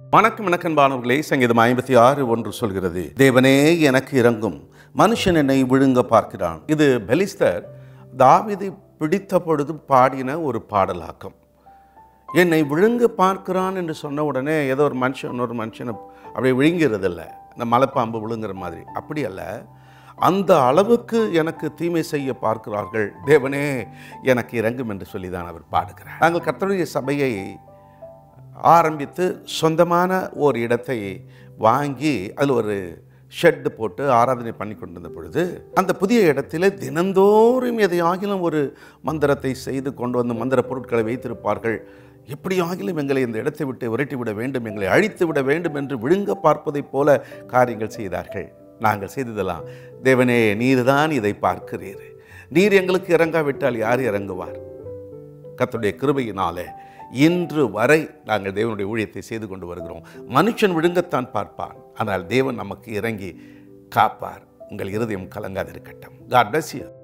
வணக்கம் வணக்கன்பானவர்களே சங்கீதம் ஐம்பத்தி ஆறு ஒன்று சொல்கிறது தேவனே எனக்கு இறங்கும் மனுஷன் என்னை விழுங்க பார்க்கிறான் இது பெலிஸ்தர் தாவீதை பிடித்த பொழுது பாடின ஒரு பாடலாக்கம் என்னை விழுங்க பார்க்கிறான் என்று சொன்ன உடனே ஏதோ ஒரு மனுஷன் இன்னொரு மனுஷனை அப்படியே விழுங்கிறதில்ல இந்த மலைப்பாம்பு விழுங்குற மாதிரி அப்படி அல்ல அந்த அளவுக்கு எனக்கு தீமை செய்ய பார்க்கிறார்கள் தேவனே எனக்கு இறங்கும் என்று சொல்லி தான் அவர் பாடுகிறார் நாங்கள் கர்த்தருடைய சபையை ஆரம்பித்து சொந்தமான ஒரு இடத்தை வாங்கி அதில் ஒரு ஷெட்டு போட்டு ஆராதனை பண்ணி கொண்டிருந்த பொழுது அந்த புதிய இடத்துல தினந்தோறும் எதையாகிலும் ஒரு மந்திரத்தை செய்து கொண்டு வந்து மந்திர பொருட்களை வைத்திருப்பார்கள் எப்படி ஆகிலும் எங்களை இந்த இடத்தை விட்டு விரட்டி விட வேண்டும் எங்களை அழித்து விட வேண்டும் என்று விழுங்க பார்ப்பதைப் போல காரியங்கள் செய்தார்கள் நாங்கள் செய்ததெல்லாம் தேவனே நீர் தான் இதை பார்க்கிறீர் நீர் எங்களுக்கு இறங்காவிட்டால் யார் இறங்குவார் கர்த்தருடைய கிருபையினாலே இன்று வரை நாங்கள் தேவனுடைய ஊழியத்தை செய்து கொண்டு வருகிறோம் மனுஷன் விழுங்கத்தான் பார்ப்பான் ஆனால் தேவன் நமக்கு இறங்கி காப்பார் உங்கள் இருதயம் கலங்காதிருக்கட்டும் காட் bless you